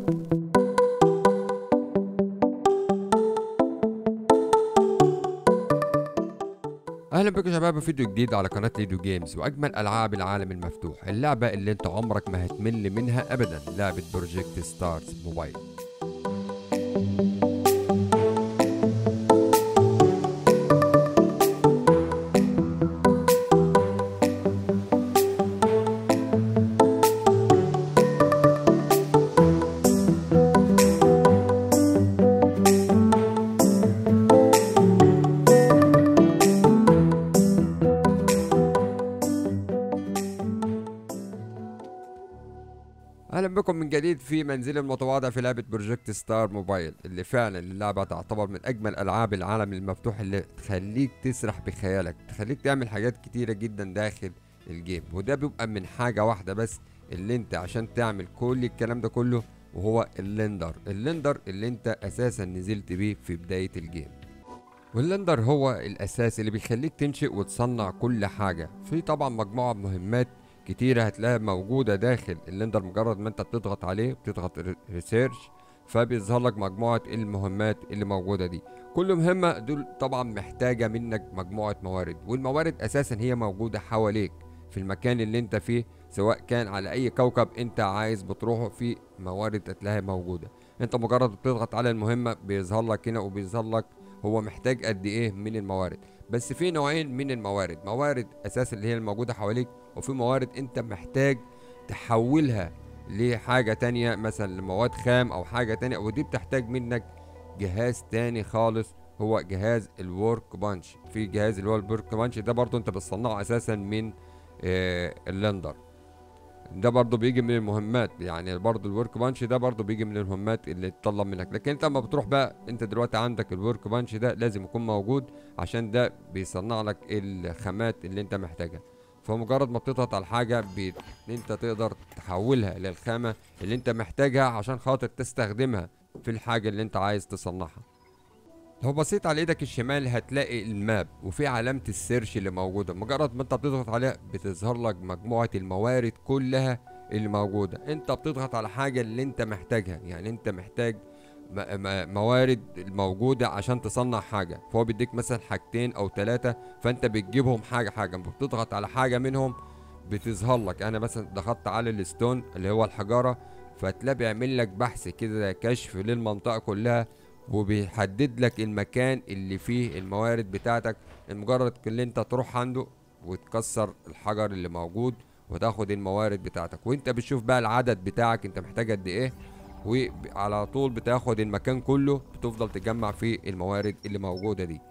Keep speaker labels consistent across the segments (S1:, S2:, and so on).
S1: اهلا بكم يا شباب في فيديو جديد على قناه ليدو جيمز واجمل العاب العالم المفتوح اللعبه اللي انت عمرك ما هتمل منها ابدا لعبه بروجكت ستارز موبايل اهلا بكم من جديد في منزل المتواضع في لعبه بروجكت ستار موبايل اللي فعلا اللعبه تعتبر من اجمل العاب العالم المفتوح اللي تخليك تسرح بخيالك تخليك تعمل حاجات كتيره جدا داخل الجيم وده بيبقى من حاجه واحده بس اللي انت عشان تعمل كل الكلام ده كله وهو اللندر اللندر اللي انت اساسا نزلت بيه في بدايه الجيم واللندر هو الاساس اللي بيخليك تنشئ وتصنع كل حاجه في طبعا مجموعه مهمات كتيرة هتلاقيها موجودة داخل اللندر مجرد ما انت بتضغط عليه بتضغط ريسيرش فبيظهر لك مجموعة المهمات اللي موجودة دي كل مهمة دول طبعا محتاجة منك مجموعة موارد والموارد اساسا هي موجودة حواليك في المكان اللي انت فيه سواء كان على اي كوكب انت عايز بتروحه في موارد هتلاقيها موجودة انت مجرد بتضغط على المهمة بيظهر لك هنا وبيظهر لك هو محتاج قد ايه من الموارد بس في نوعين من الموارد موارد اساسا اللي هي الموجودة حواليك وفي موارد انت محتاج تحولها لحاجة تانية مثلا لمواد خام او حاجة تانية ودي بتحتاج منك جهاز تاني خالص هو جهاز الورك بانش في جهاز اللي هو الورك بانش ده برضو انت بتصنعه اساسا من آه اللندر ده برضو بيجي من المهمات يعني برضو الورك بانش ده برضو بيجي من المهمات اللي تطلب منك لكن انت لما بتروح بقى انت دلوقتي عندك الورك بانش ده لازم يكون موجود عشان ده بيصنع لك الخامات اللي انت محتاجها فمجرد ما بتضغط على الحاجة بي... انت تقدر تحولها للخامة اللي انت محتاجها عشان خاطر تستخدمها في الحاجة اللي انت عايز تصنعها لو بصيت على ايدك الشمال هتلاقي الماب وفي علامة السيرش اللي موجودة مجرد ما انت بتضغط عليها بتظهر لك مجموعة الموارد كلها اللي موجودة انت بتضغط على حاجة اللي انت محتاجها يعني انت محتاج موارد موجودة عشان تصنع حاجة فهو بيديك مثلا حاجتين او ثلاثة فانت بتجيبهم حاجة حاجة بتضغط على حاجة منهم بتظهر لك انا مثلا ضغطت على الستون اللي هو الحجارة فتلاقي بيعمل لك بحث كده كشف للمنطقة كلها وبيحدد لك المكان اللي فيه الموارد بتاعتك مجرد اللي انت تروح عنده وتكسر الحجر اللي موجود وتاخد الموارد بتاعتك وانت بتشوف بقى العدد بتاعك انت محتاج قد ايه وعلى طول بتاخد المكان كله بتفضل تجمع فيه الموارد اللي موجودة دي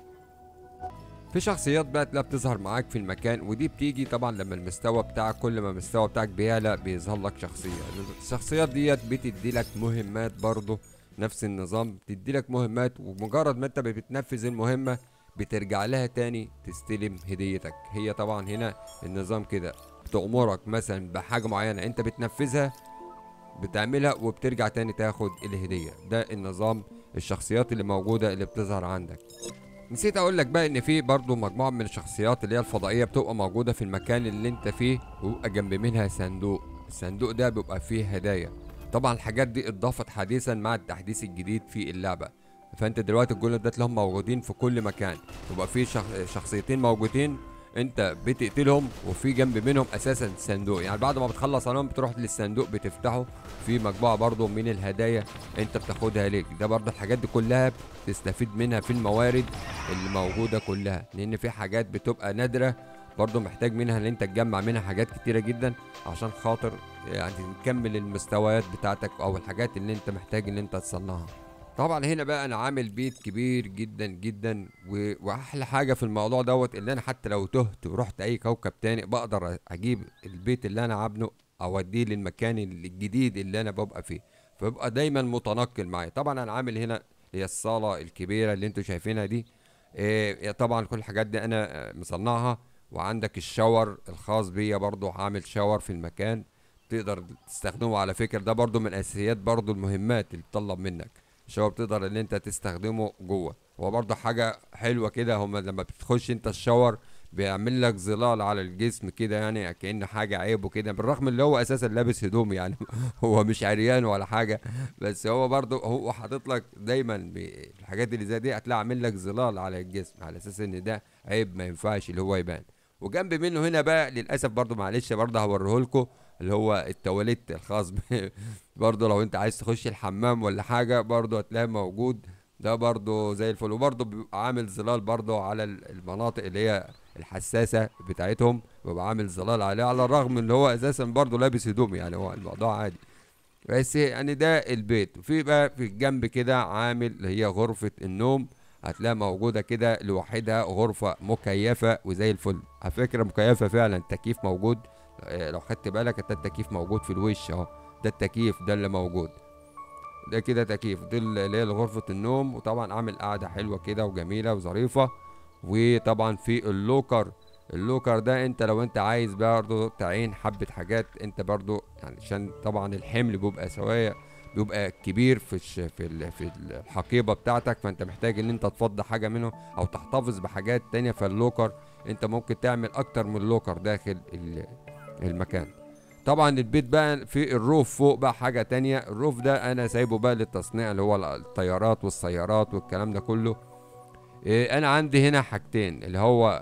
S1: في شخصيات بقى تلاقيها بتظهر معاك في المكان ودي بتيجي طبعا لما المستوى بتاعك كل ما المستوى بتاعك بيعلى بيظهر لك شخصية الشخصيات ديت بتدي لك مهمات برضه نفس النظام بتدي لك مهمات ومجرد ما انت بتنفذ المهمة بترجع لها تاني تستلم هديتك هي طبعا هنا النظام كده بتأمرك مثلا بحاجة معينة انت بتنفذها بتعملها وبترجع تاني تاخد الهدية ده النظام الشخصيات اللي موجودة اللي بتظهر عندك نسيت اقول لك بقى ان في برضو مجموعة من الشخصيات اللي هي الفضائية بتبقى موجودة في المكان اللي انت فيه ويبقى جنب منها صندوق الصندوق ده بيبقى فيه هدايا طبعا الحاجات دي اتضافت حديثا مع التحديث الجديد في اللعبة فانت دلوقتي الجولة ده تلاقيهم موجودين في كل مكان يبقى في شخصيتين موجودين انت بتقتلهم وفي جنب منهم اساسا صندوق يعني بعد ما بتخلص عليهم بتروح للصندوق بتفتحه في مجموعه برضو من الهدايا انت بتاخدها ليك ده برضو الحاجات دي كلها بتستفيد منها في الموارد اللي موجوده كلها لان في حاجات بتبقى نادره برضو محتاج منها ان انت تجمع منها حاجات كتيره جدا عشان خاطر يعني تكمل المستويات بتاعتك او الحاجات اللي انت محتاج ان انت تصنعها طبعا هنا بقى انا عامل بيت كبير جدا جدا و... واحلى حاجه في الموضوع دوت ان انا حتى لو تهت ورحت اي كوكب تاني بقدر اجيب البيت اللي انا عامله اوديه للمكان الجديد اللي انا ببقى فيه فيبقى دايما متنقل معايا طبعا انا عامل هنا هي الصاله الكبيره اللي انتوا شايفينها دي إيه طبعا كل الحاجات دي انا مصنعها وعندك الشاور الخاص بيا برضو عامل شاور في المكان تقدر تستخدمه على فكره ده برضو من اساسيات برضو المهمات اللي بتطلب منك الشاور بتقدر ان انت تستخدمه جوه هو برضه حاجه حلوه كده هم لما بتخش انت الشاور بيعمل لك ظلال على الجسم كده يعني كأن حاجة عيب وكده بالرغم اللي هو اساسا لابس هدوم يعني هو مش عريان ولا حاجة بس هو برضه هو حاطط لك دايما ب- الحاجات اللي زي دي هتلاقي عامل لك ظلال على الجسم على اساس ان ده عيب ما ينفعش اللي هو يبان وجنب منه هنا بقى للاسف برضه معلش برضه هوريه لكم اللي هو التواليت الخاص ب- برضه لو انت عايز تخش الحمام ولا حاجة برضه هتلاقيه موجود ده برضه زي الفل وبرضه بيبقى عامل ظلال برضه على ال- المناطق اللي هي الحساسة بتاعتهم بيبقى عامل ظلال عليها على الرغم ان هو اساسا برضه لابس هدوم يعني هو الموضوع عادي بس يعني ده البيت في بقى في الجنب كده عامل اللي هي غرفة النوم هتلاقيها موجودة كده لوحدها غرفة مكيفة وزي الفل على فكرة مكيفة فعلا التكييف موجود آه، لو خدت بالك انت التكييف موجود في الوش اهو ده التكييف ده اللي موجود ده كده تكييف دي اللي هي غرفة النوم وطبعا عامل قعدة حلوة كده وجميلة وظريفة وطبعا في اللوكر اللوكر ده انت لو انت عايز برضه تعين حبة حاجات انت برضه يعني عشان طبعا الحمل بيبقى سوايا بيبقى كبير في الش في ال في الحقيبة بتاعتك فانت محتاج ان انت تفضي حاجة منه او تحتفظ بحاجات تانية فاللوكر انت ممكن تعمل اكتر من لوكر داخل ال- المكان طبعا البيت بقى في الروف فوق بقى حاجة تانية الروف ده انا سايبه بقى للتصنيع اللي هو الطيارات والسيارات والكلام ده كله إيه انا عندي هنا حاجتين اللي هو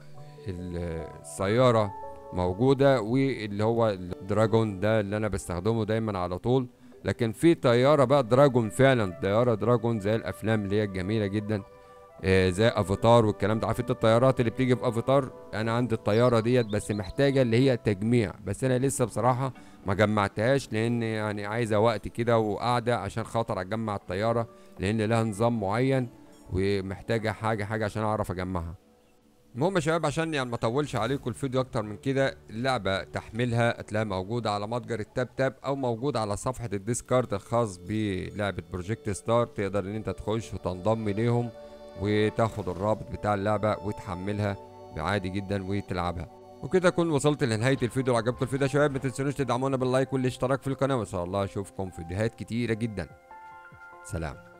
S1: ال- السيارة موجودة واللي هو الدراجون ده اللي انا بستخدمه دايما على طول لكن في طيارة بقى دراجون فعلا طيارة دراجون زي الافلام اللي هي الجميلة جدا آه، زي افاتار والكلام ده عارف انت الطيارات اللي بتيجي في افاتار انا عندي الطياره ديت بس محتاجه اللي هي تجميع بس انا لسه بصراحه ما جمعتهاش لان يعني عايزه وقت كده وقعده عشان خاطر اجمع الطياره لان لها نظام معين ومحتاجه حاجه حاجه عشان اعرف اجمعها المهم يا شباب عشان يعني ما اطولش عليكم الفيديو اكتر من كده اللعبه تحميلها هتلاقيها موجوده على متجر التاب تاب او موجود على صفحه الديسكارد الخاص بلعبه بروجكت ستار تقدر ان انت تخش وتنضم ليهم وتاخد الرابط بتاع اللعبه وتحملها عادي جدا وتلعبها وكده اكون وصلت لنهايه الفيديو لو عجبكم الفيديو يا شباب ما تنسونوش تدعمونا باللايك والاشتراك في القناه وان شاء الله اشوفكم في فيديوهات كتيره جدا سلام